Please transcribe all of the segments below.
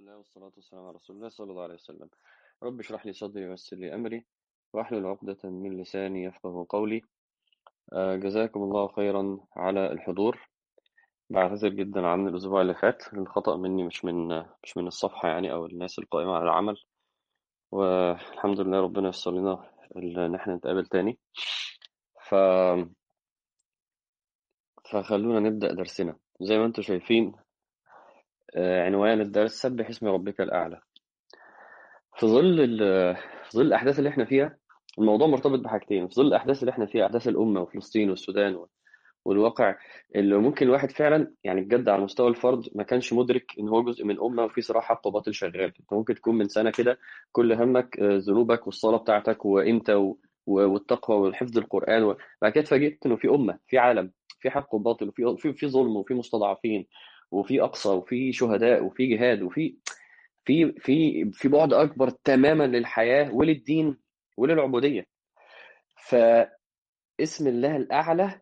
الله والصلاة والسلام على رسول الله صلى الله عليه وسلم رب اشرح لي صدري ويسر لي أمري واحلل عقدة من لساني يفقه قولي آه، جزاكم الله خيرا على الحضور بعتذر جدا عن الأسبوع اللي فات الخطأ مني مش من مش من الصفحة يعني أو الناس القائمة على العمل والحمد لله ربنا يسر لنا إن احنا نتقابل تاني ف فخلونا نبدأ درسنا زي ما انتم شايفين آه، عنوان الدرس سبح اسم ربك الأعلى في ظل ال- في ظل الأحداث اللي احنا فيها الموضوع مرتبط بحاجتين في ظل الأحداث اللي احنا فيها أحداث الأمة وفلسطين والسودان و- والواقع اللي ممكن الواحد فعلا يعني بجد على مستوى الفرد ما كانش مدرك ان هو جزء من امه وفي صراع حق وباطل شغال انت ممكن تكون من سنه كده كل همك آه، ذنوبك والصلاه بتاعتك وانت و... و- والتقوى والحفظ القران وبعد كده اتفاجئت انه في امه في عالم في حق وباطل وفي في في ظلم وفي مستضعفين وفي اقصى وفي شهداء وفي جهاد وفي في في في بعد اكبر تماما للحياه وللدين وللعبوديه فاسم الله الاعلى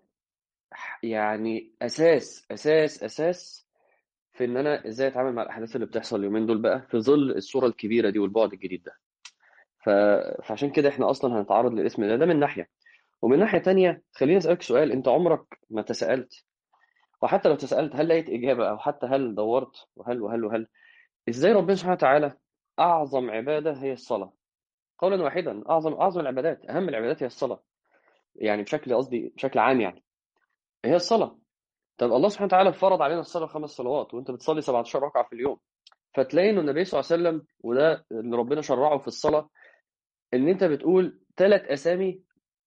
يعني اساس اساس اساس في ان انا ازاي اتعامل مع الاحداث اللي بتحصل اليومين دول بقى في ظل الصوره الكبيره دي والبعد الجديد ده ف... فعشان كده احنا اصلا هنتعرض للاسم ده ده من ناحيه ومن ناحيه تانية خليني اسالك سؤال انت عمرك ما تساءلت وحتى لو تساءلت هل لقيت اجابه او حتى هل دورت وهل وهل وهل ازاي ربنا سبحانه وتعالى اعظم عباده هي الصلاه قولا واحدا اعظم اعظم العبادات اهم العبادات هي الصلاه يعني بشكل قصدي بشكل عام يعني هي الصلاه طب الله سبحانه وتعالى فرض علينا الصلاه خمس صلوات وانت بتصلي 17 ركعه في اليوم فتلاقي ان النبي صلى الله عليه وسلم وده اللي ربنا شرعه في الصلاه ان انت بتقول ثلاث اسامي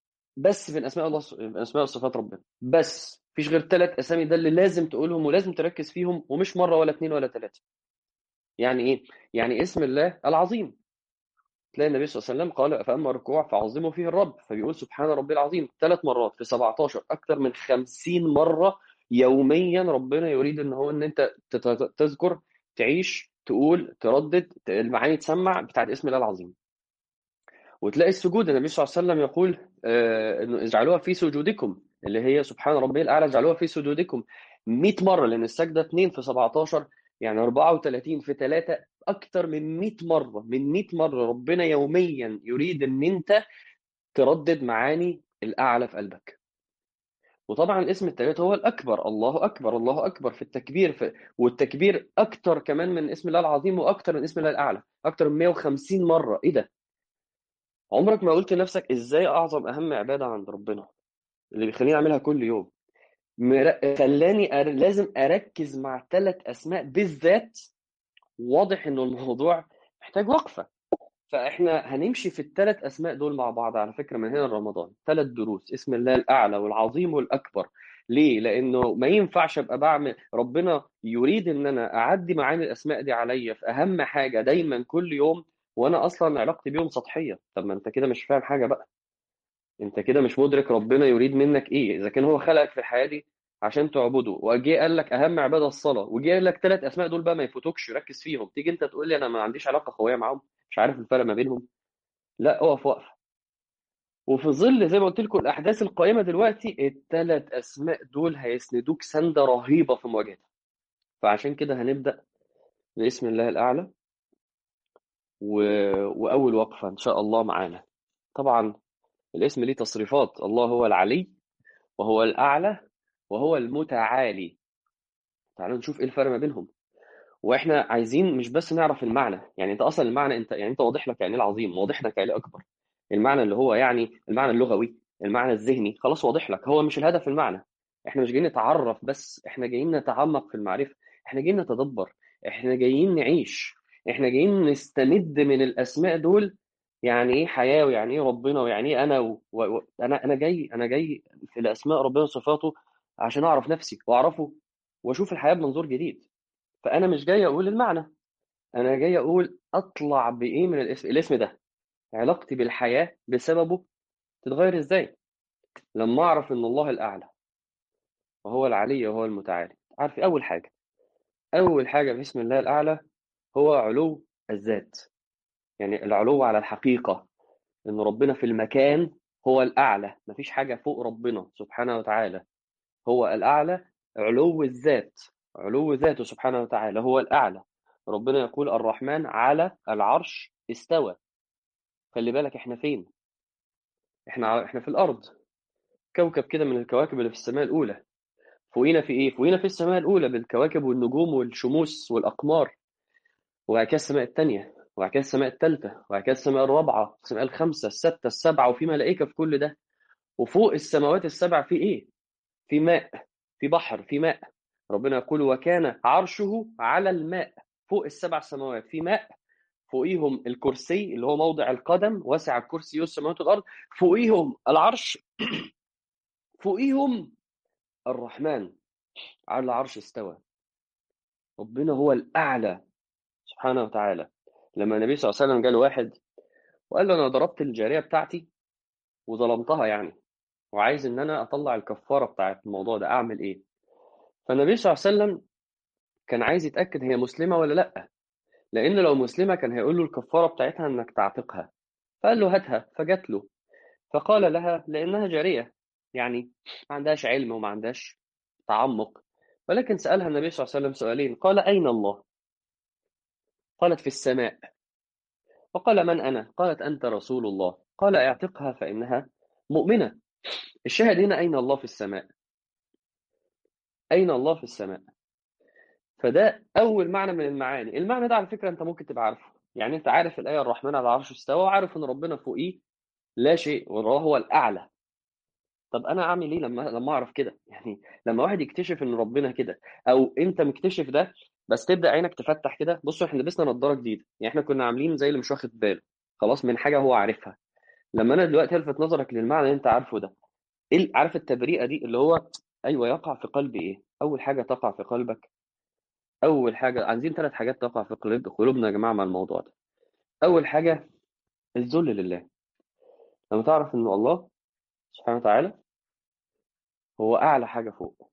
بس من اسماء الله من اسماء وصفات ربنا بس مفيش غير ثلاث اسامي ده اللي لازم تقولهم ولازم تركز فيهم ومش مره ولا اثنين ولا ثلاثه يعني ايه يعني اسم الله العظيم تلاقي النبي صلى الله عليه وسلم قال فاما الركوع فعظموا فيه الرب فبيقول سبحان ربي العظيم ثلاث مرات في 17 اكثر من 50 مره يوميا ربنا يريد ان هو ان انت تت- تذكر تعيش تقول تردد المعاني تسمع بتاعت اسم الله العظيم وتلاقي السجود النبي صلى الله عليه وسلم يقول آه، انه اجعلوها في سجودكم اللي هي سبحان ربي الاعلى اجعلوها في سجودكم 100 مره لان السجده 2 في 17 يعني 34 في 3 اكتر من 100 مره من 100 مره ربنا يوميا يريد ان انت تردد معاني الاعلى في قلبك وطبعا الاسم الثالث هو الاكبر الله اكبر الله اكبر في التكبير في والتكبير اكتر كمان من اسم الله العظيم واكتر من اسم الله الاعلى اكتر من 150 مره ايه ده عمرك ما قلت لنفسك ازاي اعظم اهم عباده عند ربنا اللي بيخليني اعملها كل يوم مر- خلاني أر... لازم اركز مع ثلاث اسماء بالذات واضح انه الموضوع محتاج وقفه فاحنا هنمشي في الثلاث اسماء دول مع بعض على فكره من هنا لرمضان ثلاث دروس اسم الله الاعلى والعظيم والاكبر ليه لانه ما ينفعش ابقى بعمل ربنا يريد ان انا اعدي معاني الاسماء دي عليا في اهم حاجه دايما كل يوم وانا اصلا علاقتي بيهم سطحيه طب ما انت كده مش فاهم حاجه بقى انت كده مش مدرك ربنا يريد منك ايه اذا كان هو خلقك في الحياه دي عشان تعبده وجه قال لك اهم عباده الصلاه وجه قال لك ثلاث اسماء دول بقى ما يفوتوكش ركز فيهم تيجي انت تقول لي انا ما عنديش علاقه قويه معاهم مش عارف الفرق ما بينهم لا اقف وقفه وفي ظل زي ما قلت لكم الاحداث القائمه دلوقتي الثلاث اسماء دول هيسندوك سنده رهيبه في مواجهتها فعشان كده هنبدا باسم الله الاعلى و... واول وقفه ان شاء الله معانا طبعا الاسم ليه تصريفات الله هو العلي وهو الاعلى وهو المتعالي تعالوا نشوف ايه الفرق ما بينهم واحنا عايزين مش بس نعرف المعنى يعني انت اصلا المعنى انت يعني انت واضح لك يعني ايه العظيم واضح لك يعني ايه اكبر المعنى اللي هو يعني المعنى اللغوي المعنى الذهني خلاص واضح لك هو مش الهدف المعنى احنا مش جايين نتعرف بس احنا جايين نتعمق في المعرفة احنا جايين نتدبر احنا جايين نعيش احنا جايين نستمد من الاسماء دول يعني ايه حياة ويعني ايه ربنا ويعني ايه انا و... و... و... انا انا جاي انا جاي في الاسماء ربنا وصفاته عشان اعرف نفسي واعرفه واشوف الحياة بمنظور جديد فانا مش جاي اقول المعنى انا جاي اقول اطلع بايه من الاسم الاسم ده علاقتي بالحياة بسببه تتغير ازاي لما اعرف ان الله الاعلى وهو العلي وهو المتعالي عارف إيه اول حاجة اول حاجة في اسم الله الاعلى هو علو الذات يعني العلو على الحقيقة ان ربنا في المكان هو الاعلى مفيش حاجة فوق ربنا سبحانه وتعالى هو الاعلى علو الذات علو ذاته سبحانه وتعالى هو الاعلى ربنا يقول الرحمن على العرش استوى خلي بالك احنا فين احنا احنا في الارض كوكب كده من الكواكب اللي في السماء الاولى فوقينا في ايه فوقينا في السماء الاولى بالكواكب والنجوم والشموس والاقمار وبعد كده السماء الثانيه وبعد كده السماء الثالثه وبعد كده السماء الرابعه السماء الخامسه السادسه السابعه وفي ملائكه في كل ده وفوق السماوات السبع في ايه في ماء في بحر في ماء ربنا يقول وكان عرشه على الماء فوق السبع سماوات في ماء فوقيهم الكرسي اللي هو موضع القدم وسع الكرسي السماوات والارض فوقيهم العرش فوقيهم الرحمن على العرش استوى ربنا هو الاعلى سبحانه وتعالى لما النبي صلى الله عليه وسلم جاء واحد وقال له انا ضربت الجاريه بتاعتي وظلمتها يعني وعايز ان انا اطلع الكفاره بتاعت الموضوع ده اعمل ايه فالنبي صلى الله عليه وسلم كان عايز يتاكد هي مسلمه ولا لا لان لو مسلمه كان هيقول له الكفاره بتاعتها انك تعتقها فقال له هاتها فجات له فقال لها لانها جاريه يعني ما عندهاش علم وما عندهاش تعمق ولكن سالها النبي صلى الله عليه وسلم سؤالين قال اين الله قالت في السماء وقال من انا قالت انت رسول الله قال اعتقها فانها مؤمنه الشاهد هنا اين الله في السماء اين الله في السماء فده اول معنى من المعاني المعنى ده على فكره انت ممكن تبقى عارفه يعني انت عارف الايه الرحمن على العرش استوى وعارف ان ربنا فوقيه لا شيء وهو الاعلى طب انا اعمل ايه لما لما اعرف كده يعني لما واحد يكتشف ان ربنا كده او انت مكتشف ده بس تبدا عينك تفتح كده بصوا احنا لبسنا نظاره جديده يعني احنا كنا عاملين زي اللي مش واخد باله خلاص من حاجه هو عارفها لما انا دلوقتي الفت نظرك للمعنى اللي انت عارفه ده ايه عارف التبريئه دي اللي هو ايوه يقع في قلبي ايه اول حاجه تقع في قلبك اول حاجه عايزين ثلاث حاجات تقع في قلوب قلوبنا يا جماعه مع الموضوع ده اول حاجه الذل لله لما تعرف ان الله سبحانه وتعالى هو اعلى حاجه فوق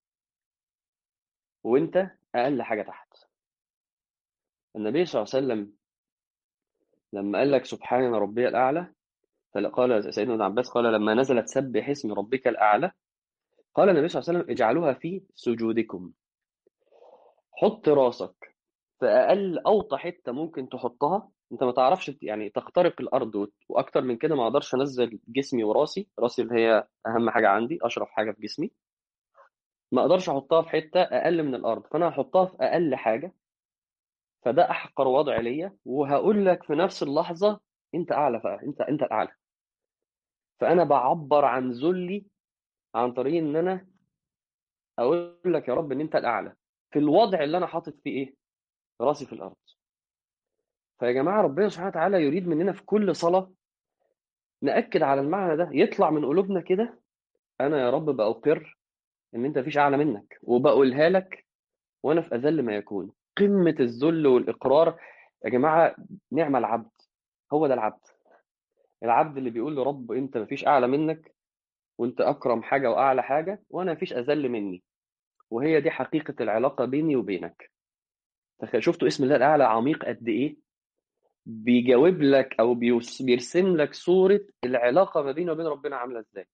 وانت اقل حاجه تحت النبي صلى الله عليه وسلم لما قال لك سبحان ربي الاعلى قال سيدنا ابن عباس قال لما نزلت سبح اسم ربك الاعلى قال النبي صلى الله عليه وسلم اجعلوها في سجودكم حط راسك في اقل اوطى حته ممكن تحطها انت ما تعرفش يعني تخترق الارض واكتر من كده ما اقدرش انزل جسمي وراسي راسي اللي هي اهم حاجه عندي اشرف حاجه في جسمي ما اقدرش احطها في حته اقل من الارض فانا هحطها في اقل حاجه فده احقر وضع ليا وهقول لك في نفس اللحظه انت اعلى بقى انت انت الاعلى فانا بعبر عن ذلي عن طريق ان انا اقول لك يا رب ان انت الاعلى في الوضع اللي انا حاطط فيه ايه راسي في الارض فيا جماعه ربنا سبحانه وتعالى يريد مننا في كل صلاه ناكد على المعنى ده يطلع من قلوبنا كده انا يا رب باقر ان انت مفيش اعلى منك وبقولها لك وانا في اذل ما يكون قمه الذل والاقرار يا جماعه نعم العبد هو ده العبد العبد اللي بيقول لرب انت مفيش اعلى منك وانت اكرم حاجه واعلى حاجه وانا مفيش اذل مني وهي دي حقيقه العلاقه بيني وبينك تخيل شفتوا اسم الله الاعلى عميق قد ايه بيجاوب لك او بيرسم لك صوره العلاقه ما بينه وبين ربنا عامله ازاي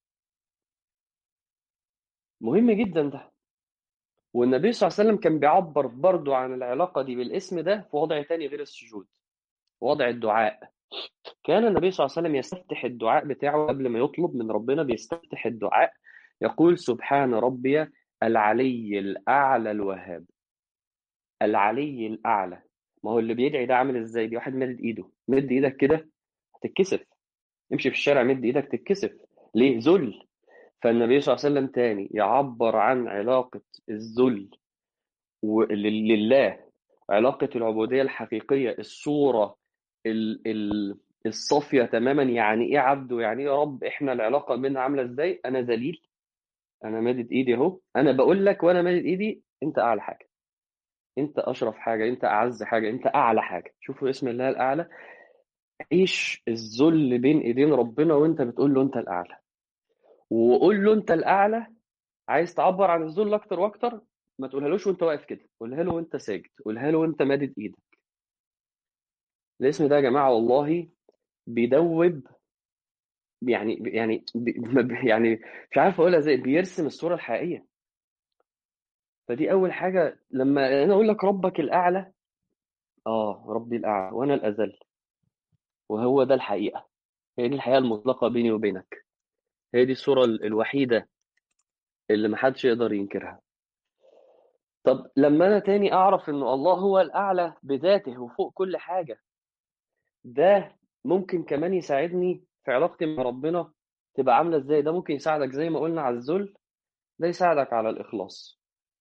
مهم جدا ده والنبي صلى الله عليه وسلم كان بيعبر برضو عن العلاقه دي بالاسم ده في وضع تاني غير السجود وضع الدعاء كان النبي صلى الله عليه وسلم يستفتح الدعاء بتاعه قبل ما يطلب من ربنا بيستفتح الدعاء يقول سبحان ربي العلي الأعلى الوهاب العلي الأعلى ما هو اللي بيدعي ده عامل ازاي دي واحد مدد ايده مد ايدك كده هتتكسف امشي في الشارع مد ايدك تتكسف ليه ذل فالنبي صلى الله عليه وسلم تاني يعبر عن علاقة الذل لله علاقة العبودية الحقيقية الصورة ال ال الصافية تماما يعني ايه عبد ويعني ايه رب احنا العلاقة بيننا عاملة ازاي انا ذليل انا مادد ايدي اهو انا بقول لك وانا مادد ايدي انت اعلى حاجة انت اشرف حاجة انت اعز حاجة انت اعلى حاجة شوفوا اسم الله الاعلى عيش الذل بين ايدين ربنا وانت بتقول له انت الاعلى وقول له انت الاعلى عايز تعبر عن الذل اكتر واكتر ما تقولهالوش وانت واقف كده قولها له وانت ساجد قولها له وانت مادد ايدك الاسم ده يا جماعه والله بيدوب يعني يعني يعني مش عارف اقولها ازاي بيرسم الصوره الحقيقيه فدي اول حاجه لما انا اقول لك ربك الاعلى اه ربي الاعلى وانا الاذل وهو ده الحقيقه هي دي الحقيقه المطلقه بيني وبينك هي دي الصوره ال- الوحيده اللي محدش يقدر ينكرها طب لما انا تاني اعرف انه الله هو الاعلى بذاته وفوق كل حاجه ده ممكن كمان يساعدني في علاقتي مع ربنا تبقى عامله ازاي ده ممكن يساعدك زي ما قلنا على الذل ده يساعدك على الاخلاص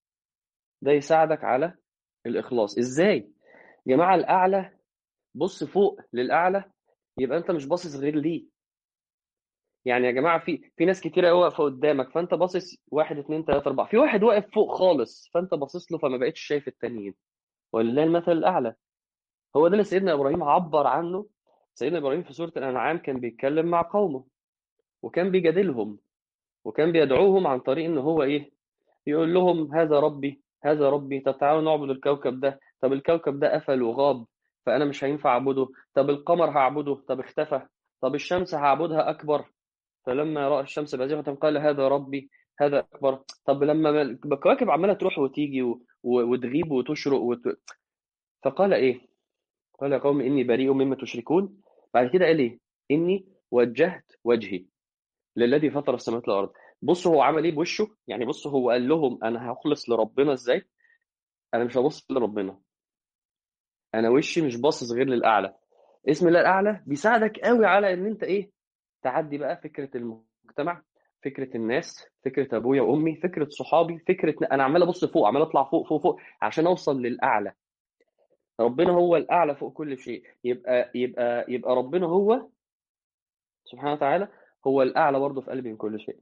ده يساعدك على الاخلاص ازاي جماعه الاعلى بص فوق للاعلى يبقى انت مش باصص غير ليه يعني يا جماعه في في ناس كتيره قوي واقفه قدامك فانت باصص واحد اتنين تلاته اربعه في واحد واقف فوق خالص فانت باصص له فما بقتش شايف التانيين ولله المثل الاعلى هو ده اللي سيدنا ابراهيم عبر عنه سيدنا ابراهيم في سوره الانعام كان بيتكلم مع قومه وكان بيجادلهم وكان بيدعوهم عن طريق ان هو ايه يقول لهم هذا ربي هذا ربي طب تعالوا نعبد الكوكب ده طب الكوكب ده قفل وغاب فانا مش هينفع اعبده طب القمر هعبده طب اختفى طب الشمس هعبدها اكبر فلما راى الشمس بازغه قال هذا ربي هذا اكبر طب لما الكواكب عماله تروح وتيجي و... و... وتغيب وتشرق وت... فقال ايه قال يا قوم اني بريء مما تشركون بعد كده قال ايه اني وجهت وجهي للذي فطر السماوات والارض بص هو عمل ايه بوشه يعني بص هو قال لهم انا هخلص لربنا ازاي انا مش هبص لربنا انا وشي مش باصص غير للاعلى اسم الله الاعلى بيساعدك قوي على ان انت ايه تعدي بقى فكره المجتمع فكره الناس فكره ابويا وامي فكره صحابي فكره انا عمال ابص فوق عمال اطلع فوق فوق فوق عشان اوصل للاعلى ربنا هو الاعلى فوق كل شيء يبقى يبقى يبقى ربنا هو سبحانه وتعالى هو الاعلى برضه في قلبي من كل شيء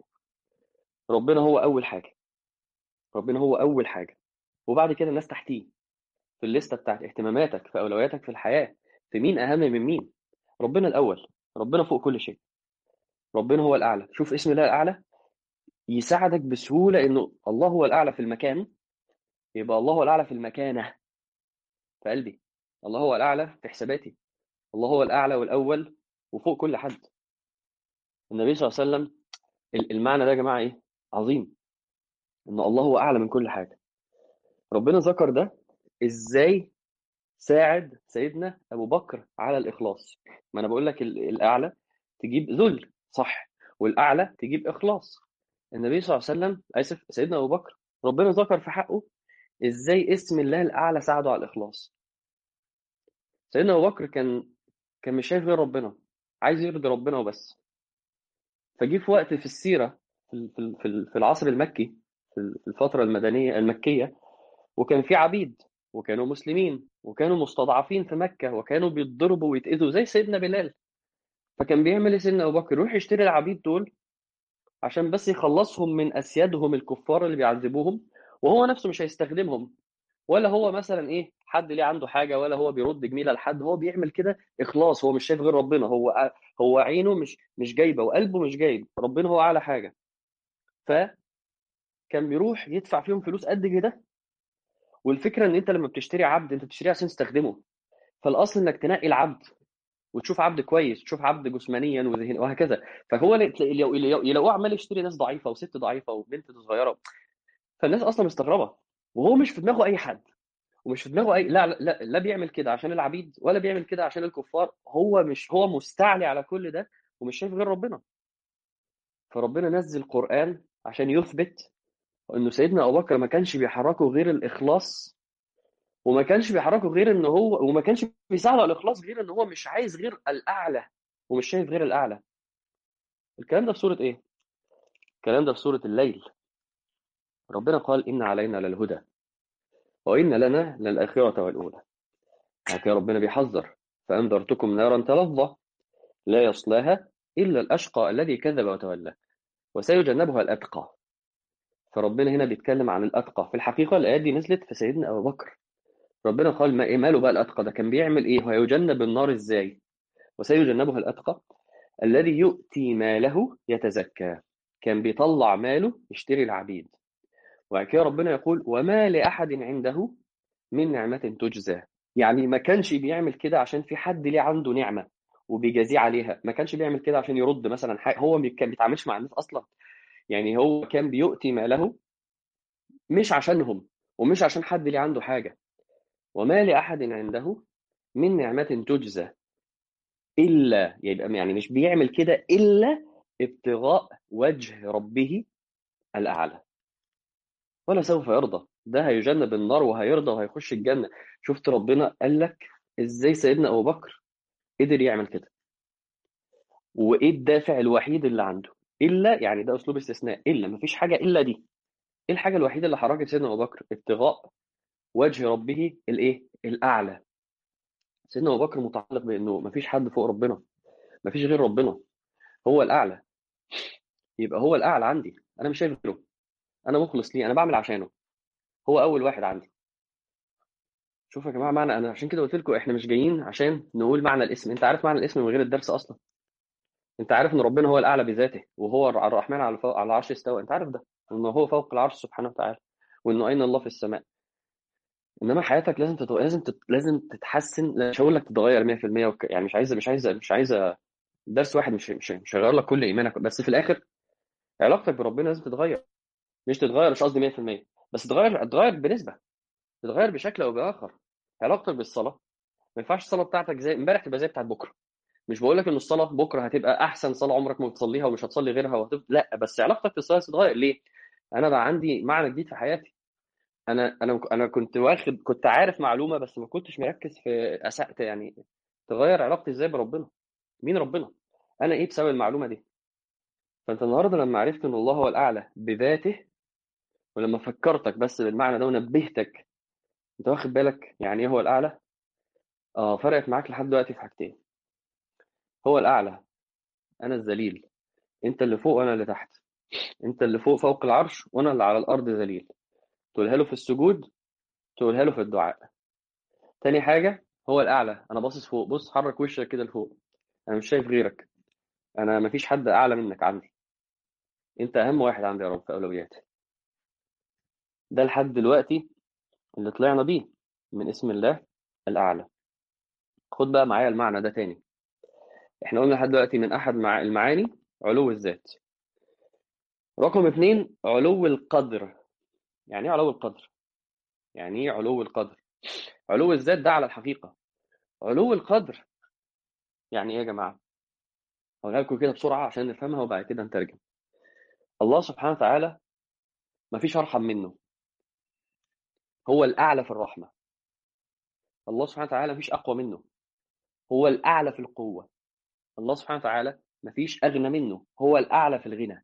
ربنا هو اول حاجه ربنا هو اول حاجه وبعد كده الناس تحتيه في الليسته بتاعت اهتماماتك في اولوياتك في الحياه في مين اهم من مين ربنا الاول ربنا فوق كل شيء ربنا هو الاعلى شوف اسم الله الاعلى يساعدك بسهوله انه الله هو الاعلى في المكان يبقى الله هو الاعلى في المكانه في قلبي الله هو الاعلى في حساباتي الله هو الاعلى والاول وفوق كل حد النبي صلى الله عليه وسلم المعنى ده يا جماعه ايه عظيم ان الله هو اعلى من كل حاجه ربنا ذكر ده ازاي ساعد سيدنا ابو بكر على الاخلاص ما انا بقول لك الاعلى تجيب ذل صح والاعلى تجيب اخلاص النبي صلى الله عليه وسلم اسف سيدنا ابو بكر ربنا ذكر في حقه ازاي اسم الله الاعلى ساعده على الاخلاص سيدنا ابو بكر كان كان مش شايف غير ربنا عايز يرضي ربنا وبس فجي في وقت في السيره في في في العصر المكي في الفتره المدنيه المكيه وكان في عبيد وكانوا مسلمين وكانوا مستضعفين في مكه وكانوا بيتضربوا ويتاذوا زي سيدنا بلال فكان بيعمل ايه سيدنا ابو بكر يروح يشتري العبيد دول عشان بس يخلصهم من اسيادهم الكفار اللي بيعذبوهم وهو نفسه مش هيستخدمهم ولا هو مثلا ايه حد ليه عنده حاجه ولا هو بيرد جميله لحد هو بيعمل كده اخلاص هو مش شايف غير ربنا هو هو عينه مش مش جايبه وقلبه مش جايب ربنا هو اعلى حاجه ف كان بيروح يدفع فيهم فلوس قد كده والفكره ان انت لما بتشتري عبد انت بتشتريه عشان تستخدمه فالاصل انك تنقي العبد وتشوف عبد كويس تشوف عبد جسمانيا وذهنيا وهكذا فهو يلاقوه عمال يشتري ناس ضعيفه وست ضعيفه وبنت صغيره فالناس اصلا مستغربه وهو مش في دماغه اي حد ومش في دماغه اي لا لا لا بيعمل كده عشان العبيد ولا بيعمل كده عشان الكفار هو مش هو مستعلي على كل ده ومش شايف غير ربنا فربنا نزل القرآن عشان يثبت انه سيدنا ابو بكر ما كانش بيحركه غير الاخلاص وما كانش بيحركه غير ان هو وما كانش بيساعده على الاخلاص غير ان هو مش عايز غير الاعلى ومش شايف غير الاعلى الكلام ده في سوره ايه الكلام ده في سوره الليل ربنا قال ان علينا للهدى وان لنا للاخره والاولى هكذا ربنا بيحذر فانذرتكم نارا تلظى لا يصلاها الا الاشقى الذي كذب وتولى وسيجنبها الاتقى فربنا هنا بيتكلم عن الاتقى في الحقيقه الايات دي نزلت في سيدنا ابو بكر ربنا قال ما إيه ماله بقى الاتقى ده كان بيعمل ايه ويجنب النار ازاي وسيجنبها الاتقى الذي يؤتي ماله يتزكى كان بيطلع ماله يشتري العبيد وبعد كده ربنا يقول وما لأحد عنده من نعمة تجزى يعني ما كانش بيعمل كده عشان في حد ليه عنده نعمة وبيجازيه عليها ما كانش بيعمل كده عشان يرد مثلا حاجة هو كان بيتعاملش مع الناس أصلا يعني هو كان بيؤتي ماله مش عشانهم ومش عشان حد ليه عنده حاجة وما لأحد عنده من نعمة تجزى إلا يبقى يعني مش بيعمل كده إلا ابتغاء وجه ربه الأعلى ولا سوف يرضى ده هيجنب النار وهيرضى وهيخش الجنة شفت ربنا قال لك إزاي سيدنا أبو بكر قدر يعمل كده وإيه الدافع الوحيد اللي عنده إلا يعني ده أسلوب استثناء إلا مفيش حاجة إلا دي إيه الحاجة الوحيدة اللي حركت سيدنا أبو بكر ابتغاء وجه ربه الإيه الأعلى سيدنا أبو بكر متعلق بأنه مفيش حد فوق ربنا مفيش غير ربنا هو الأعلى يبقى هو الأعلى عندي أنا مش شايف غيره أنا مخلص ليه أنا بعمل عشانه هو أول واحد عندي شوفوا يا جماعة معنى أنا عشان كده قلت لكم إحنا مش جايين عشان نقول معنى الاسم أنت عارف معنى الاسم من غير الدرس أصلا أنت عارف إن ربنا هو الأعلى بذاته وهو الرحمن على فوق على العرش استوى أنت عارف ده وإنه هو فوق العرش سبحانه وتعالى وإنه أين الله في السماء إنما حياتك لازم تت... لازم تت... لازم تتحسن لا، مش هقول لك تتغير 100% وك... يعني مش عايزة مش عايزة مش عايزة درس واحد مش مش مش هيغير لك كل إيمانك بس في الآخر علاقتك بربنا لازم تتغير مش تتغير مش قصدي 100% بس تتغير تتغير بنسبة تتغير بشكل او باخر علاقتك بالصلاه ما ينفعش الصلاه بتاعتك زي امبارح تبقى زي بتاعت بكره مش بقول لك ان الصلاه بكره هتبقى احسن صلاه عمرك ما بتصليها ومش هتصلي غيرها وهتب... لا بس علاقتك بالصلاه تتغير ليه انا بقى عندي معنى جديد في حياتي انا انا انا كنت واخد كنت عارف معلومه بس ما كنتش مركز في أسأت يعني تغير علاقتي ازاي بربنا مين ربنا انا ايه بسبب المعلومه دي فانت النهارده لما عرفت ان الله هو الاعلى بذاته ولما فكرتك بس بالمعنى ده ونبهتك انت واخد بالك يعني ايه هو الاعلى اه فرقت معاك لحد دلوقتي في حاجتين هو الأعلى أنا الذليل أنت اللي فوق وأنا اللي تحت أنت اللي فوق فوق العرش وأنا اللي على الأرض ذليل تقولها له في السجود تقولها له في الدعاء تاني حاجة هو الأعلى أنا باصص فوق بص حرك وشك كده لفوق أنا مش شايف غيرك أنا مفيش حد أعلى منك عندي أنت أهم واحد عندي يا رب في أولوياتي ده لحد دلوقتي اللي طلعنا بيه من اسم الله الأعلى خد بقى معايا المعنى ده تاني احنا قلنا لحد دلوقتي من أحد مع المعاني علو الذات رقم اتنين علو القدر يعني ايه علو القدر يعني ايه علو القدر علو الذات ده على الحقيقة علو القدر يعني ايه يا جماعة هقولها لكم كده بسرعة عشان نفهمها وبعد كده نترجم الله سبحانه وتعالى مفيش أرحم منه هو الأعلى في الرحمة الله سبحانه وتعالى مفيش أقوى منه هو الأعلى في القوة الله سبحانه وتعالى مفيش أغنى منه هو الأعلى في الغنى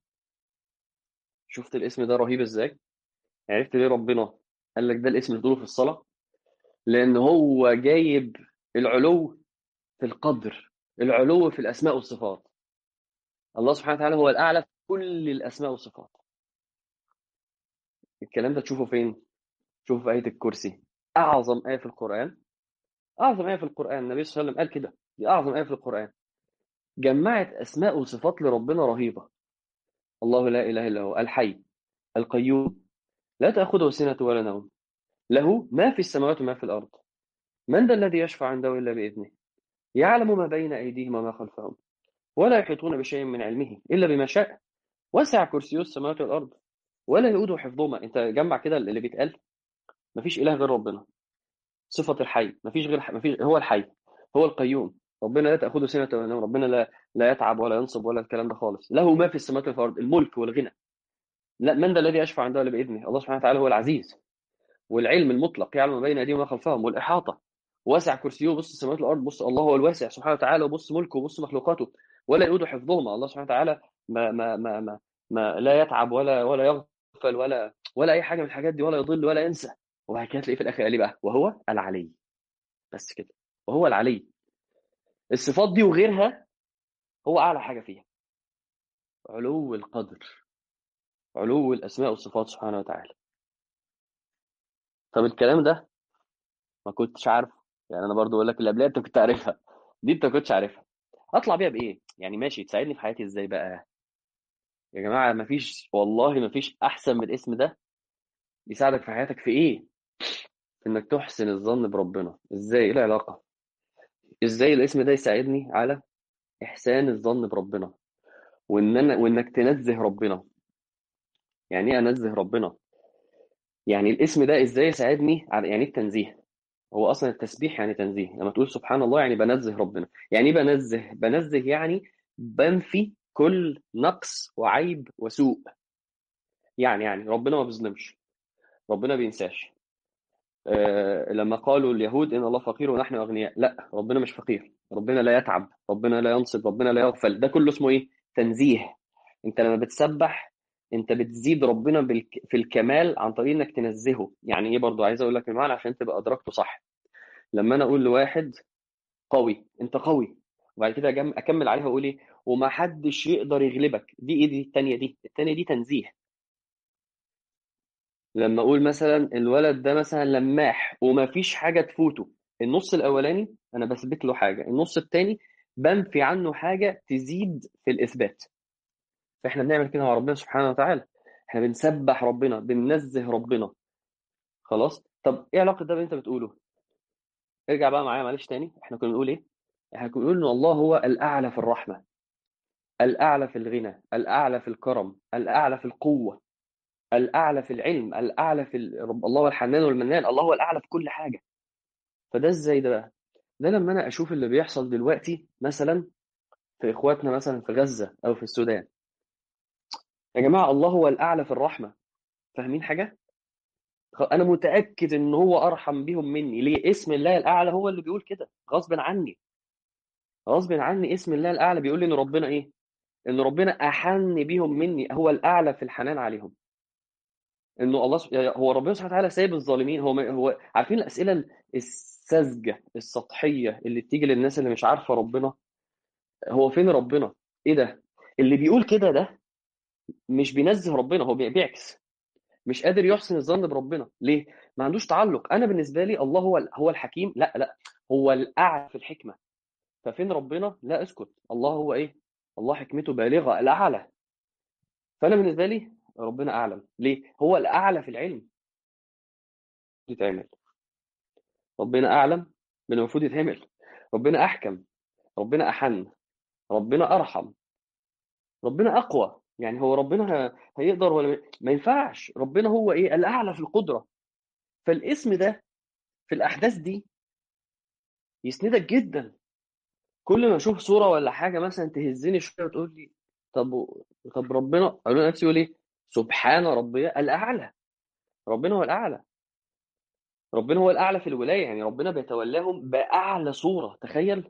شفت الاسم ده رهيب ازاي عرفت ليه ربنا قال لك ده الاسم اللي تقوله في الصلاة لأن هو جايب العلو في القدر العلو في الأسماء والصفات الله سبحانه وتعالى هو الأعلى في كل الأسماء والصفات الكلام ده تشوفه فين؟ تشوفه في آية الكرسي أعظم آية في القرآن أعظم آية في القرآن النبي صلى الله عليه وسلم قال كده دي أعظم آية في القرآن جمعت أسماء وصفات لربنا رهيبة الله لا إله إلا هو الحي القيوم لا تأخذه سنة ولا نوم له ما في السماوات وما في الأرض من ذا الذي يشفع عنده إلا بإذنه يعلم ما بين أيديهم وما خلفهم ولا يحيطون بشيء من علمه إلا بما شاء وسع كرسيه السماوات والأرض ولا يؤوده حفظهما أنت جمع كده اللي بيتقال مفيش إله غير ربنا صفة الحي مفيش غير مفيش هو الحي هو القيوم ربنا لا تأخذه سنة ولا نوم ربنا لا لا يتعب ولا ينصب ولا الكلام ده خالص له ما في السماوات والأرض الملك والغنى لا من ذا الذي يشفع عنده إلا بإذنه الله سبحانه وتعالى هو العزيز والعلم المطلق يعلم ما بين أيديهم وما خلفهم والإحاطة واسع كرسيه بص السماوات والأرض بص الله هو الواسع سبحانه وتعالى وبص ملكه وبص مخلوقاته ولا يؤود حفظهما الله سبحانه وتعالى ما ما ما ما, ما لا يتعب ولا ولا يغفل ولا ولا أي حاجة من الحاجات دي ولا يضل ولا ينسى وبعد كده تلاقيه في الآخر قال إيه بقى وهو العلي بس كده وهو العلي الصفات دي وغيرها هو أعلى حاجة فيها علو القدر علو الأسماء والصفات سبحانه وتعالى طب الكلام ده ما كنتش عارفه يعني أنا برضو أقول لك اللي قبلها أنت كنت عارفها دي أنت كنتش عارفها أطلع بيها بإيه؟ يعني ماشي تساعدني في حياتي إزاي بقى؟ يا جماعة مفيش والله مفيش أحسن من الاسم ده يساعدك في حياتك في إيه؟ في إنك تحسن الظن بربنا إزاي؟ إيه العلاقة؟ إزاي الاسم ده يساعدني على إحسان الظن بربنا وإن أنا وإنك تنزه ربنا يعني إيه أنزه ربنا؟ يعني الاسم ده إزاي يساعدني على يعني إيه التنزيه؟ هو اصلا التسبيح يعني تنزيه لما تقول سبحان الله يعني بنزه ربنا يعني ايه بنزه بنزه يعني بنفي كل نقص وعيب وسوء يعني يعني ربنا ما بيظلمش ربنا بينساش آه لما قالوا اليهود ان الله فقير ونحن اغنياء لا ربنا مش فقير ربنا لا يتعب ربنا لا ينصب ربنا لا يغفل ده كله اسمه ايه تنزيه انت لما بتسبح انت بتزيد ربنا بالك... في الكمال عن طريق انك تنزهه يعني ايه برضو عايز اقول لك المعنى عشان تبقى ادركته صح لما انا اقول لواحد قوي انت قوي وبعد كده أجم... اكمل عليها واقول ايه وما حدش يقدر يغلبك دي ايه دي التانية دي التانية دي تنزيه لما اقول مثلا الولد ده مثلا لماح وما فيش حاجة تفوته النص الاولاني انا بثبت له حاجة النص التاني بنفي عنه حاجة تزيد في الاثبات فاحنا بنعمل كده مع ربنا سبحانه وتعالى احنا بنسبح ربنا بننزه ربنا خلاص طب ايه علاقة ده باللي انت بتقوله ارجع بقى معايا معلش تاني احنا كنا بنقول ايه احنا كنا بنقول ان الله هو الاعلى في الرحمة الاعلى في الغنى الاعلى في الكرم الاعلى في القوة الاعلى في العلم الاعلى في ال... رب الله هو الحنان والمنان الله هو الاعلى في كل حاجة فده ازاي ده بقى ده لما انا اشوف اللي بيحصل دلوقتي مثلا في اخواتنا مثلا في غزة او في السودان يا جماعة الله هو الاعلى في الرحمة فاهمين حاجة انا متاكد ان هو ارحم بيهم مني ليه اسم الله الاعلى هو اللي بيقول كده غصب عني غصب عني اسم الله الاعلى بيقول لي ان ربنا ايه ان ربنا احن بيهم مني هو الاعلى في الحنان عليهم انه الله سب... يعني هو ربنا سبحانه وتعالى سايب الظالمين هو ما... هو عارفين الاسئله الساذجه السطحيه اللي بتيجي للناس اللي مش عارفه ربنا هو فين ربنا ايه ده اللي بيقول كده ده مش بينزه ربنا هو بي- بيعكس مش قادر يحسن الظن بربنا ليه ما عندوش تعلق انا بالنسبه لي الله هو هو الحكيم لا لا هو الاعلى في الحكمه ففين ربنا لا اسكت الله هو ايه الله حكمته بالغه الاعلى فانا بالنسبه لي ربنا اعلم ليه هو الاعلى في العلم يتعمل ربنا اعلم من المفروض يتعمل ربنا احكم ربنا احن ربنا ارحم ربنا اقوى يعني هو ربنا ه- هيقدر ولا ما ينفعش ربنا هو ايه الاعلى في القدره فالاسم ده في الاحداث دي يسندك جدا كل ما اشوف صوره ولا حاجه مثلا تهزني شويه وتقول لي طب طب ربنا اقول لنفسي يقول ايه سبحان ربي الاعلى ربنا هو الاعلى ربنا هو الاعلى في الولايه يعني ربنا بيتولاهم باعلى صوره تخيل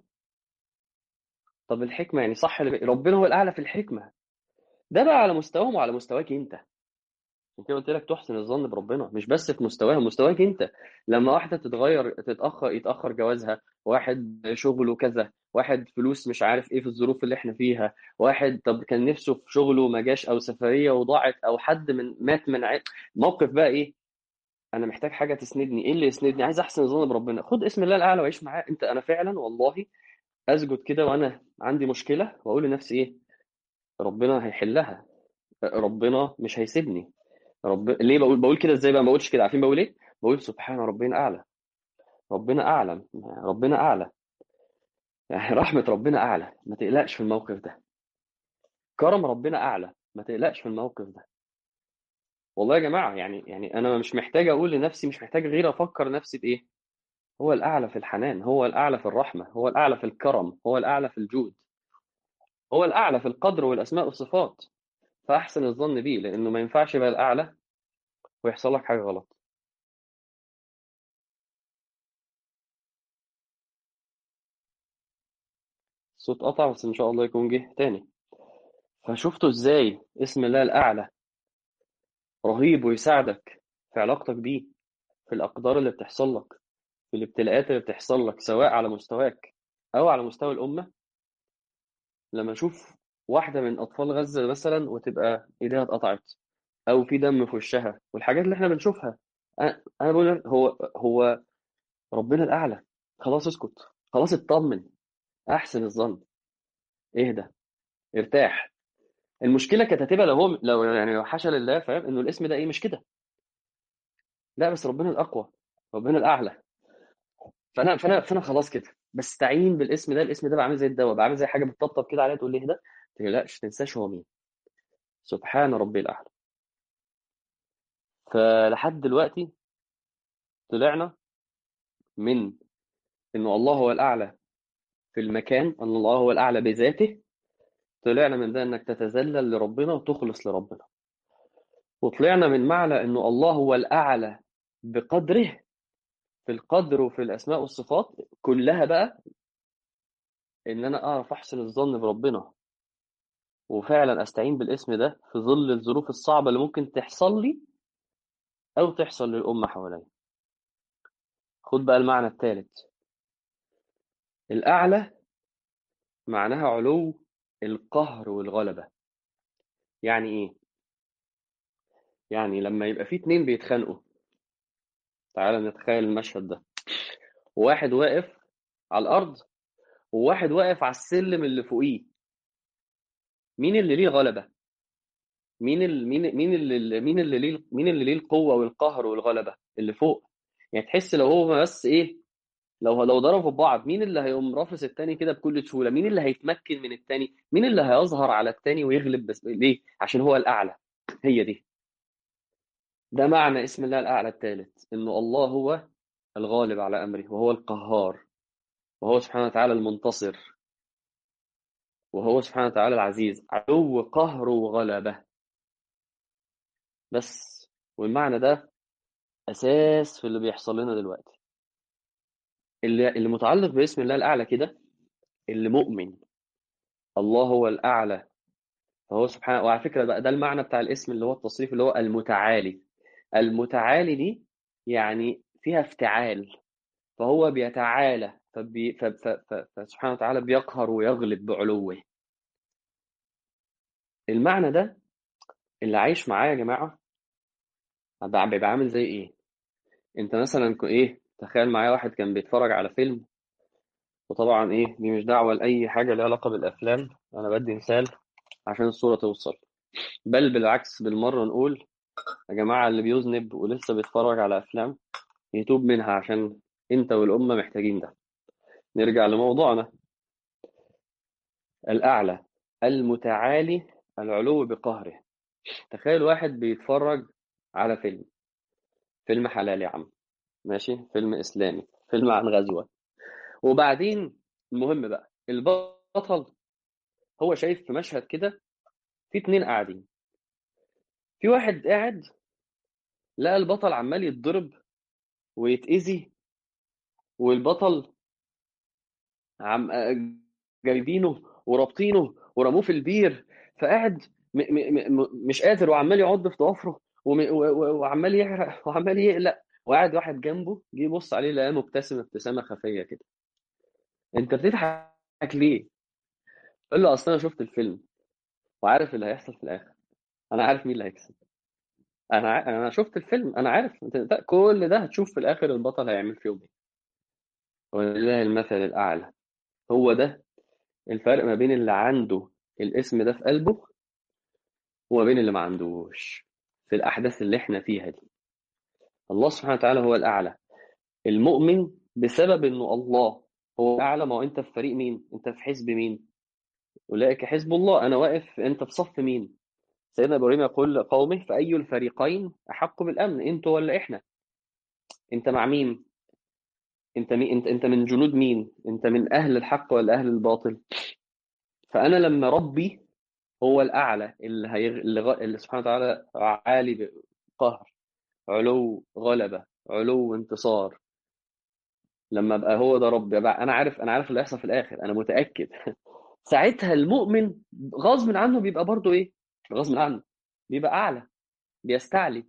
طب الحكمه يعني صح اللي بي- ربنا هو الاعلى في الحكمه ده بقى على مستواهم وعلى مستواك انت عشان كده قلت لك تحسن الظن بربنا مش بس في مستواهم مستواك انت لما واحده تتغير تتاخر يتاخر جوازها واحد شغله كذا واحد فلوس مش عارف ايه في الظروف اللي احنا فيها واحد طب كان نفسه في شغله ما جاش او سفريه وضاعت او حد من مات من عي... موقف بقى ايه انا محتاج حاجه تسندني ايه اللي يسندني عايز احسن الظن بربنا خد اسم الله الاعلى وعيش معاه انت انا فعلا والله اسجد كده وانا عندي مشكله واقول لنفسي ايه ربنا هيحلها ربنا مش هيسيبني رب ليه بقول بقول كده ازاي بقى ما بقولش كده عارفين بقول ايه بقول سبحان ربنا اعلى ربنا اعلم ربنا اعلى يعني رحمة ربنا اعلى ما تقلقش في الموقف ده كرم ربنا اعلى ما تقلقش في الموقف ده والله يا جماعة يعني يعني انا مش محتاج اقول لنفسي مش محتاج غير افكر نفسي بايه هو الاعلى في الحنان هو الاعلى في الرحمة هو الاعلى في الكرم هو الاعلى في الجود هو الاعلى في القدر والاسماء والصفات فاحسن الظن بيه لانه ما ينفعش يبقى الاعلى ويحصل لك حاجة غلط الصوت قطع بس ان شاء الله يكون جه تاني فشفتوا ازاي اسم الله الاعلى رهيب ويساعدك في علاقتك بيه في الأقدار اللي بتحصل لك في الابتلاءات اللي بتحصل لك سواء على مستواك أو على مستوى الأمة لما أشوف واحدة من أطفال غزة مثلا وتبقى إيديها اتقطعت أو في دم في وشها والحاجات اللي إحنا بنشوفها أنا أنا بقول لك هو هو ربنا الأعلى خلاص اسكت خلاص اطمن أحسن الظن اهدى ارتاح المشكلة كانت هتبقى لو هو لو يعني لو حاشا لله فاهم إنه الاسم ده إيه مش كده لا بس ربنا الأقوى ربنا الأعلى فانا فانا فانا خلاص كده بستعين بالاسم ده الاسم ده بعمل زي الدواء بعمل زي حاجه بتطبطب كده عليها تقول لي اهدى ما تقلقش تنساش هو مين سبحان ربي الاعلى فلحد دلوقتي طلعنا من إنه الله هو الأعلى في المكان أن الله هو الأعلى بذاته طلعنا من ده إنك تتذلل لربنا وتخلص لربنا وطلعنا من معنى إنه الله هو الأعلى بقدره في القدر وفي الأسماء والصفات كلها بقى إن أنا أعرف أحسن الظن بربنا وفعلا أستعين بالاسم ده في ظل الظروف الصعبة اللي ممكن تحصل لي أو تحصل للأمة حواليا خد بقى المعنى الثالث الأعلى معناها علو القهر والغلبة يعني إيه؟ يعني لما يبقى في اتنين بيتخانقوا تعالى نتخيل المشهد ده واحد واقف على الأرض وواحد واقف على السلم اللي فوقيه مين اللي ليه غلبة؟ مين اللي مين مين اللي مين اللي ليه مين اللي ليه القوة والقهر والغلبة؟ اللي فوق يعني تحس لو هو بس إيه لو لو ضربوا بعض مين اللي هيقوم رافس التاني كده بكل سهولة؟ مين اللي هيتمكن من التاني؟ مين اللي هيظهر على التاني ويغلب بس ليه؟ عشان هو الأعلى هي دي ده معنى اسم الله الأعلى الثالث إنه الله هو الغالب على أمره وهو القهار وهو سبحانه وتعالى المنتصر وهو سبحانه وتعالى العزيز عدو قهر وغلبة بس والمعنى ده أساس في اللي بيحصل لنا دلوقتي اللي, اللي متعلق باسم الله الأعلى كده اللي مؤمن الله هو الأعلى فهو سبحانه وعلى فكرة بقى ده المعنى بتاع الاسم اللي هو التصريف اللي هو المتعالي المتعالي دي يعني فيها افتعال فهو بيتعالى فبي ف- ف- ف- فسبحانه وتعالى بيقهر ويغلب بعلوه المعنى ده اللي عايش معاه يا جماعة بقى- بيبقى عامل زي ايه انت مثلا ك- ايه تخيل معايا واحد كان بيتفرج على فيلم وطبعا ايه دي مش دعوة لأي حاجة ليها علاقة بالأفلام أنا بدي مثال عشان الصورة توصل بل بالعكس بالمرة نقول يا جماعة اللي بيذنب ولسه بيتفرج على أفلام يتوب منها عشان أنت والأمة محتاجين ده نرجع لموضوعنا الأعلى المتعالي العلو بقهره تخيل واحد بيتفرج على فيلم فيلم حلال يا عم ماشي فيلم إسلامي فيلم عن غزوة وبعدين المهم بقى البطل هو شايف في مشهد كده في اتنين قاعدين في واحد قاعد لقى البطل عمال يتضرب ويتأذي والبطل عم جايبينه ورابطينه ورموه في البير فقاعد م م م مش قادر وعمال يعض في ضوافره وم- و- و- وعمال يحرق وعمال يقلق وقاعد واحد جنبه جه يبص عليه لقاه مبتسم ابتسامه خفيه كده انت بتضحك ليه؟ قال له اصل انا شفت الفيلم وعارف اللي هيحصل في الاخر انا عارف مين اللي هيكسب انا ع... انا شفت الفيلم انا عارف انت ده- كل ده هتشوف في الاخر البطل هيعمل فيهم ايه ولله المثل الاعلى هو ده الفرق ما بين اللي عنده الاسم ده في قلبه وما بين اللي ما عندوش في الأحداث اللي احنا فيها دي الله سبحانه وتعالى هو الأعلى المؤمن بسبب إنه الله هو الأعلى ما هو أنت في فريق مين؟ أنت في حزب مين؟ أولئك حزب الله أنا واقف أنت في صف مين؟ سيدنا إبراهيم يقول لقومه فأي الفريقين أحق بالأمن أنتوا ولا إحنا؟ أنت مع مين؟ أنت مين؟ أنت أنت من جنود مين؟ أنت من أهل الحق ولا أهل الباطل؟ فأنا لما ربي هو الأعلى اللي, هيغ... اللي, غ... اللي سبحانه وتعالى عالي بقهر علو غلبة علو انتصار لما ابقى هو ده ربي بقى انا عارف انا عارف اللي هيحصل في الاخر انا متاكد ساعتها المؤمن غصب عنه بيبقى برضه ايه غصب عنه بيبقى اعلى بيستعلي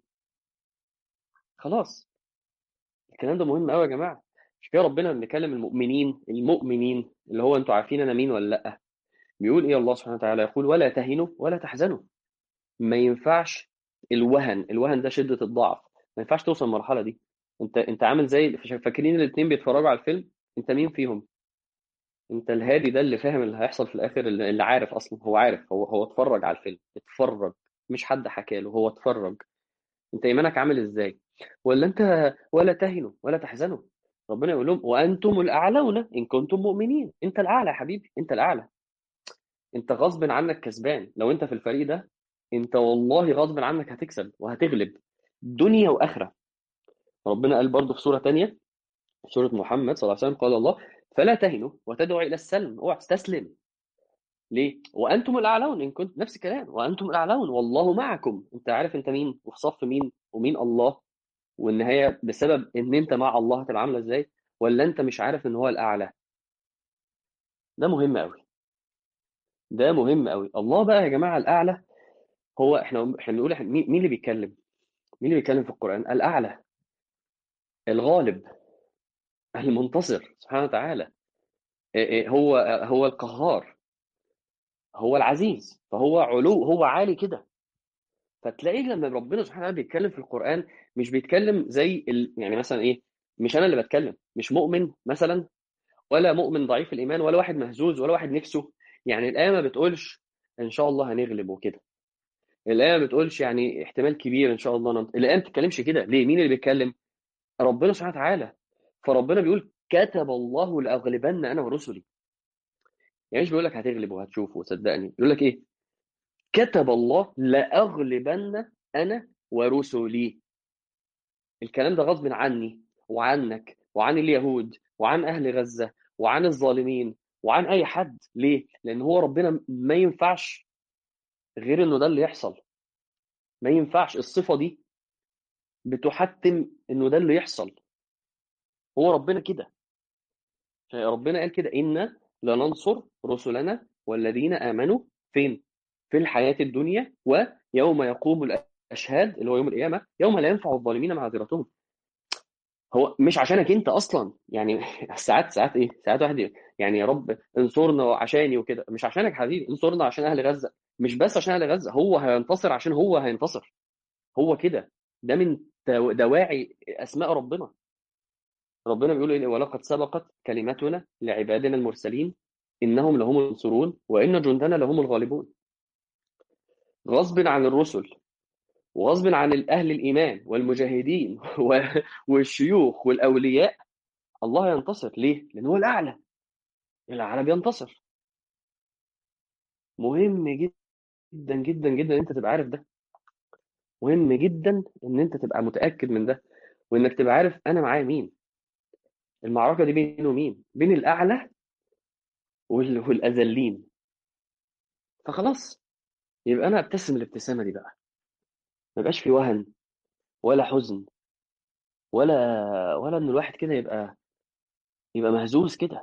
خلاص الكلام ده مهم قوي يا جماعه مش كده ربنا لما بيكلم المؤمنين المؤمنين اللي هو انتوا عارفين انا مين ولا لا بيقول ايه الله سبحانه وتعالى يقول ولا تهنوا ولا تحزنوا ما ينفعش الوهن الوهن ده شده الضعف ما ينفعش توصل المرحله دي انت انت عامل زي فاكرين الاثنين بيتفرجوا على الفيلم انت مين فيهم انت الهادي ده اللي فاهم اللي هيحصل في الاخر اللي اللي عارف اصلا هو عارف هو هو اتفرج على الفيلم اتفرج مش حد حكى له هو اتفرج انت ايمانك عامل ازاي ولا انت ولا تهنوا ولا تحزنوا ربنا يقول لهم وانتم الاعلون ان كنتم مؤمنين انت الاعلى يا حبيبي انت الاعلى انت غصب عنك كسبان لو انت في الفريق ده انت والله غصب عنك هتكسب وهتغلب دنيا واخره ربنا قال برضه في سوره تانية سورة محمد صلى الله عليه وسلم قال الله فلا تهنوا وتدعوا إلى السلم اوعى تستسلم ليه؟ وأنتم الأعلون إن كنت نفس الكلام وأنتم الأعلون والله معكم أنت عارف أنت مين وفي صف مين ومين الله والنهاية بسبب إن أنت مع الله هتبقى عاملة إزاي ولا أنت مش عارف إن هو الأعلى ده مهم أوي ده مهم أوي الله بقى يا جماعة الأعلى هو إحنا إحنا بنقول إحنا مين مين اللي بيتكلم؟ مين اللي بيتكلم في القرآن؟ الأعلى الغالب المنتصر سبحانه وتعالى إيه إيه هو هو القهار هو العزيز فهو علو هو عالي كده فتلاقيه لما ربنا سبحانه وتعالى بيتكلم في القرآن مش بيتكلم زي ال... يعني مثلا ايه مش انا اللي بتكلم مش مؤمن مثلا ولا مؤمن ضعيف الايمان ولا واحد مهزوز ولا واحد نفسه يعني الايه ما بتقولش ان شاء الله هنغلب وكده الايه ما بتقولش يعني احتمال كبير ان شاء الله ننط... الايه ما بتتكلمش كده ليه مين اللي بيتكلم ربنا سبحانه وتعالى فربنا بيقول كتب الله لاغلبن انا ورسلي يعني مش بيقول لك هتغلب وهتشوف وصدقني بيقول لك ايه كتب الله لاغلبن انا ورسلي الكلام ده غصب عني وعنك وعن اليهود وعن اهل غزه وعن الظالمين وعن اي حد ليه لان هو ربنا ما ينفعش غير انه ده اللي يحصل ما ينفعش الصفه دي بتحتم انه ده اللي يحصل هو ربنا كده ربنا قال كده إنا لننصر رسلنا والذين آمنوا فين؟ في الحياة الدنيا ويوم يقوم الأشهاد اللي هو يوم القيامة يوم لا ينفع الظالمين معذرتهم هو مش عشانك انت اصلا يعني ساعات ساعات ايه ساعات واحد يعني يا رب انصرنا عشاني وكده مش عشانك حبيبي انصرنا عشان اهل غزه مش بس عشان اهل غزه هو هينتصر عشان هو هينتصر هو كده ده من دواعي اسماء ربنا ربنا بيقول إيه ولقد سبقت كلمتنا لعبادنا المرسلين إنهم لهم المنصورون وإن جندنا لهم الغالبون غصب عن الرسل وغصب عن أهل الإيمان والمجاهدين والشيوخ والأولياء الله ينتصر ليه؟ لأن هو الأعلى الأعلى بينتصر مهم جدا جدا جدا ان انت تبقى عارف ده مهم جدا ان انت تبقى متاكد من ده وانك تبقى عارف انا معايا مين المعركه دي بين ومين بين الاعلى والاذلين فخلاص يبقى انا ابتسم الابتسامه دي بقى ما يبقاش في وهن ولا حزن ولا ولا ان الواحد كده يبقى يبقى مهزوز كده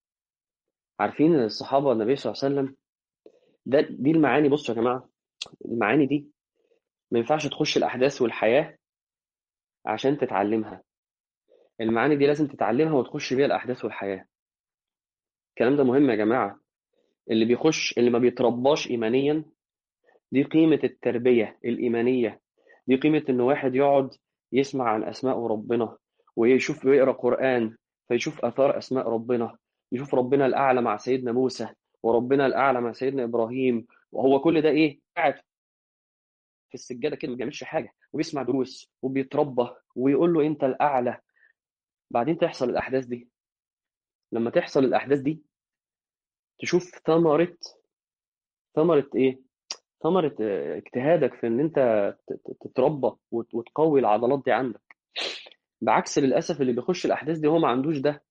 عارفين الصحابه النبي صلى الله عليه وسلم ده دي المعاني بصوا يا جماعه المعاني دي ما ينفعش تخش الاحداث والحياه عشان تتعلمها المعاني دي لازم تتعلمها وتخش بيها الاحداث والحياه الكلام ده مهم يا جماعه اللي بيخش اللي ما بيترباش ايمانيا دي قيمه التربيه الايمانيه دي قيمه ان واحد يقعد يسمع عن اسماء ربنا ويشوف ويقرا قران فيشوف اثار اسماء ربنا يشوف ربنا الاعلى مع سيدنا موسى وربنا الاعلى مع سيدنا ابراهيم وهو كل ده ايه قاعد في السجاده كده ما بيعملش حاجه وبيسمع دروس وبيتربى ويقول له انت الاعلى بعدين تحصل الاحداث دي لما تحصل الاحداث دي تشوف ثمره ثمره ايه ثمره اجتهادك في ان انت تتربى وتقوي العضلات دي عندك بعكس للاسف اللي بيخش الاحداث دي هو ما عندوش ده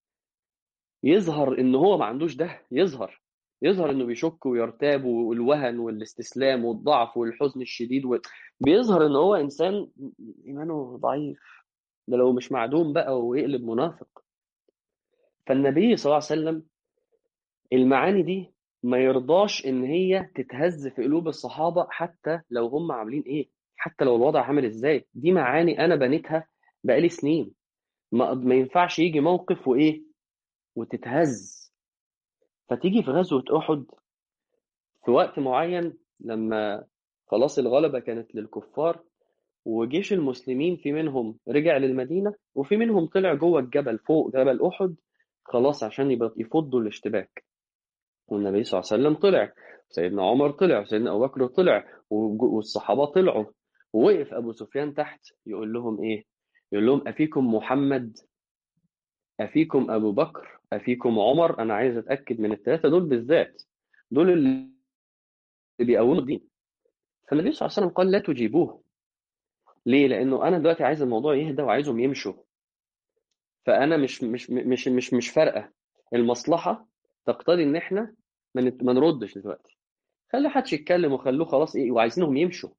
يظهر ان هو ما عندوش ده يظهر يظهر انه بيشك ويرتاب والوهن والاستسلام والضعف والحزن الشديد و... بيظهر ان هو انسان ايمانه ضعيف ده لو مش معدوم بقى ويقلب منافق فالنبي صلى الله عليه وسلم المعاني دي ما يرضاش ان هي تتهز في قلوب الصحابه حتى لو هم عاملين ايه حتى لو الوضع عامل ازاي دي معاني انا بنيتها بقالي سنين ما, ما ينفعش يجي موقف وايه وتتهز فتيجي في غزوة أحد في وقت معين لما خلاص الغلبة كانت للكفار وجيش المسلمين في منهم رجع للمدينة وفي منهم طلع جوه الجبل فوق جبل أحد خلاص عشان يبقى يفضوا الاشتباك والنبي صلى الله عليه وسلم طلع سيدنا عمر طلع وسيدنا أبو بكر طلع والصحابة طلعوا ووقف أبو سفيان تحت يقول لهم إيه؟ يقول لهم أفيكم محمد أفيكم أبو بكر أفيكم عمر أنا عايز أتأكد من الثلاثة دول بالذات دول اللي بيقوموا الدين فالنبي صلى الله عليه وسلم قال لا تجيبوه ليه؟ لأنه أنا دلوقتي عايز الموضوع يهدى وعايزهم يمشوا فانا مش مش مش مش مش فارقه المصلحه تقتضي ان احنا ما نت- ما نردش دلوقتي خلي حدش يتكلم وخلوه خلاص ايه وعايزينهم يمشوا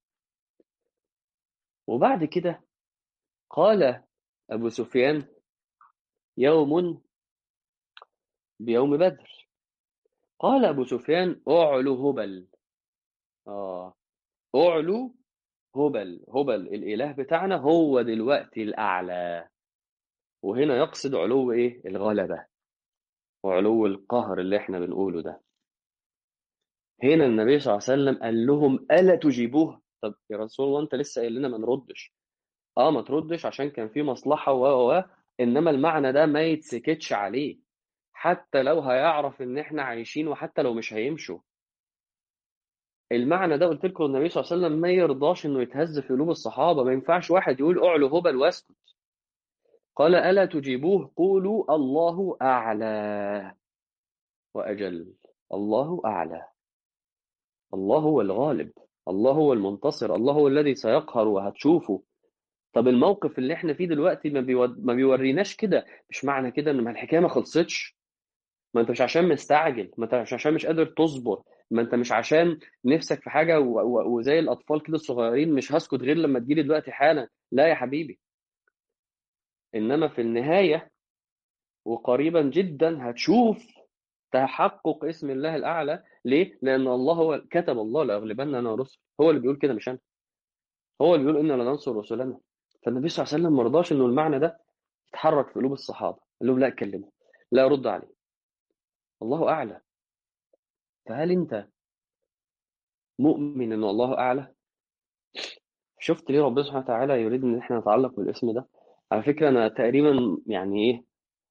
وبعد كده قال ابو سفيان يوم بيوم بدر قال ابو سفيان اعلو هبل اه اعلو هبل هبل الاله بتاعنا هو دلوقتي الاعلى وهنا يقصد علو ايه الغلبه وعلو القهر اللي احنا بنقوله ده هنا النبي صلى الله عليه وسلم قال لهم الا تجيبوه طب يا رسول الله انت لسه قايل لنا ما نردش اه ما تردش عشان كان في مصلحه و و و انما المعنى ده ما يتسكتش عليه حتى لو هيعرف ان احنا عايشين وحتى لو مش هيمشوا المعنى ده قلت لكم النبي صلى الله عليه وسلم ما يرضاش انه يتهز في قلوب الصحابه ما ينفعش واحد يقول اعلو هبل واسكت قال الا تجيبوه قولوا الله اعلى واجل الله اعلى الله هو الغالب الله هو المنتصر الله هو الذي سيقهر وهتشوفه طب الموقف اللي احنا فيه دلوقتي ما, بيود... ما بيوريناش كده مش معنى كده ان ما الحكايه ما خلصتش ما انت مش عشان مستعجل ما انت مش عشان مش قادر تصبر ما انت مش عشان نفسك في حاجه و... و... وزي الاطفال كده الصغيرين مش هسكت غير لما تجيلي دلوقتي حالا لا يا حبيبي انما في النهايه وقريبا جدا هتشوف تحقق اسم الله الاعلى ليه لان الله هو كتب الله لاغلبن انا ورسل هو اللي بيقول كده مش انا هو اللي بيقول انا لننصر رسلنا فالنبي صلى الله عليه وسلم ما رضاش انه المعنى ده يتحرك في قلوب الصحابه قال لهم لا اتكلموا لا رد عليه الله اعلى فهل انت مؤمن ان الله اعلى شفت ليه ربنا سبحانه وتعالى يريد ان احنا نتعلق بالاسم ده على فكره انا تقريبا يعني ايه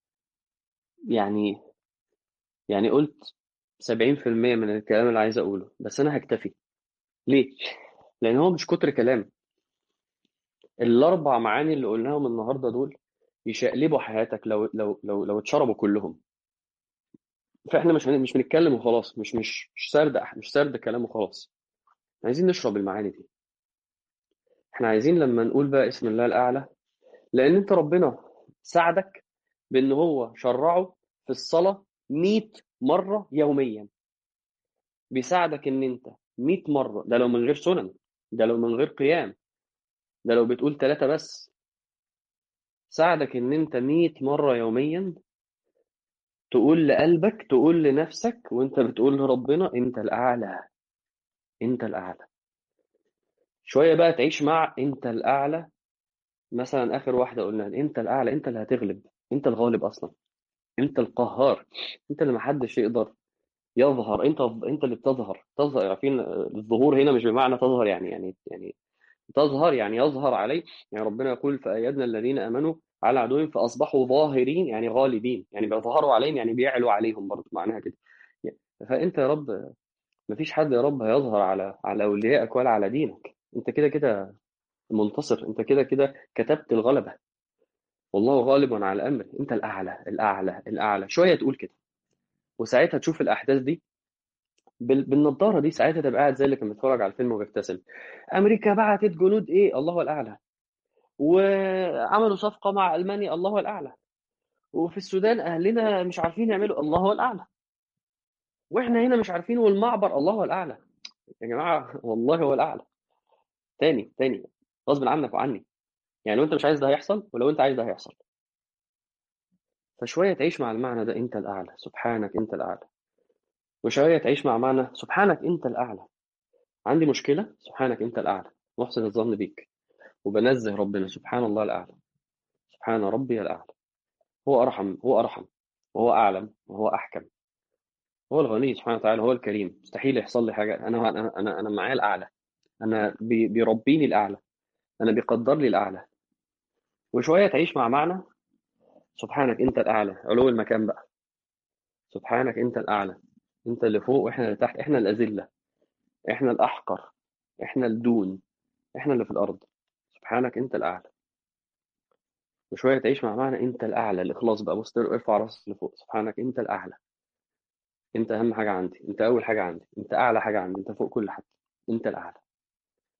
يعني يعني قلت 70% من الكلام اللي عايز اقوله بس انا هكتفي ليه لان هو مش كتر كلام الاربع معاني اللي قلناهم النهارده دول يشقلبوا حياتك لو لو لو لو اتشربوا كلهم فاحنا مش هن- مش بنتكلم وخلاص مش مش مش سرد مش سرد كلام وخلاص عايزين نشرب المعاني دي احنا عايزين لما نقول بقى اسم الله الاعلى لان انت ربنا ساعدك بان هو شرعه في الصلاه 100 مره يوميا بيساعدك ان انت 100 مره ده لو من غير سنن ده لو من غير قيام ده لو بتقول ثلاثه بس ساعدك ان انت 100 مره يوميا تقول لقلبك تقول لنفسك وانت بتقول لربنا انت الاعلى انت الاعلى شويه بقى تعيش مع انت الاعلى مثلا اخر واحده قلنا انت الاعلى انت اللي هتغلب انت الغالب اصلا انت القهار انت اللي محدش يقدر يظهر انت انت اللي بتظهر تظهر عارفين الظهور هنا مش بمعنى تظهر يعني يعني يعني تظهر يعني يظهر عليه يعني ربنا يقول فأيدنا الذين آمنوا على عدوهم فأصبحوا ظاهرين يعني غالبين يعني بيظهروا عليهم يعني بيعلوا عليهم برضه معناها كده فأنت يا رب مفيش حد يا رب هيظهر على على أوليائك ولا على دينك أنت كده كده منتصر أنت كده كده كتبت الغلبة والله غالب على الأمر أنت الأعلى الأعلى الأعلى شوية تقول كده وساعتها تشوف الأحداث دي بال- بالنضاره دي ساعتها تبقى قاعد زي اللي كان بيتفرج على الفيلم وبيبتسم امريكا بعتت جنود ايه الله الاعلى وعملوا صفقه مع المانيا الله الاعلى وفي السودان اهلنا مش عارفين يعملوا الله الاعلى واحنا هنا مش عارفين والمعبر الله الاعلى يا جماعه والله هو الاعلى تاني تاني غصب عنك وعني يعني لو انت مش عايز ده هيحصل ولو انت عايز ده هيحصل فشويه تعيش مع المعنى ده انت الاعلى سبحانك انت الاعلى وشويه تعيش مع معنى سبحانك انت الاعلى عندي مشكله سبحانك انت الاعلى واحسن الظن بيك وبنزه ربنا سبحان الله الأعلى سبحان ربي الأعلى هو أرحم هو أرحم وهو أعلم وهو أحكم هو الغني سبحانه وتعالى هو الكريم مستحيل يحصل لي حاجة أنا أنا أنا أنا معايا الأعلى أنا بي بيربيني الأعلى أنا بيقدر لي الأعلى وشوية تعيش مع معنى سبحانك أنت الأعلى علو المكان بقى سبحانك أنت الأعلى أنت اللي فوق وإحنا اللي تحت إحنا الأذلة إحنا الأحقر إحنا الدون إحنا اللي في الأرض سبحانك أنت الأعلى وشوية تعيش مع معنى أنت الأعلى الإخلاص بقى بص ارفع راسك لفوق سبحانك أنت الأعلى أنت أهم حاجة عندي أنت أول حاجة عندي أنت أعلى حاجة عندي أنت فوق كل حد أنت الأعلى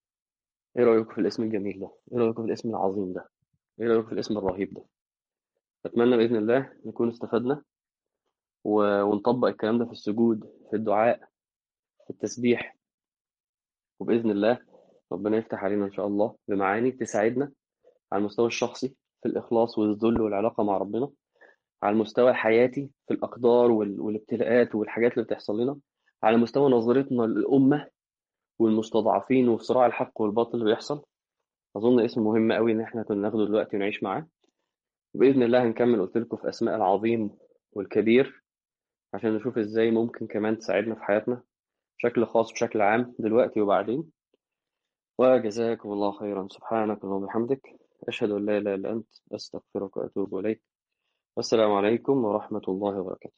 إيه رأيكم في الاسم الجميل ده؟ إيه رأيكم في الاسم العظيم ده؟ إيه رأيكم في الاسم الرهيب ده؟ أتمنى بإذن الله نكون استفدنا و- ونطبق الكلام ده في السجود في الدعاء في التسبيح وبإذن الله ربنا يفتح علينا إن شاء الله بمعاني تساعدنا على المستوى الشخصي في الإخلاص والذل والعلاقة مع ربنا على المستوى الحياتي في الأقدار وال- والابتلاءات والحاجات اللي بتحصل لنا على مستوى نظرتنا للأمة والمستضعفين وفي صراع الحق والباطل اللي بيحصل أظن اسم مهم قوي إن إحنا كنا ناخده دلوقتي ونعيش معاه وبإذن الله هنكمل قلت لكم في أسماء العظيم والكبير عشان نشوف إزاي ممكن كمان تساعدنا في حياتنا بشكل خاص بشكل عام دلوقتي وبعدين وجزاكم الله خيرا سبحانك اللهم وبحمدك أشهد أن لا إله إلا أنت أستغفرك وأتوب إليك والسلام عليكم ورحمة الله وبركاته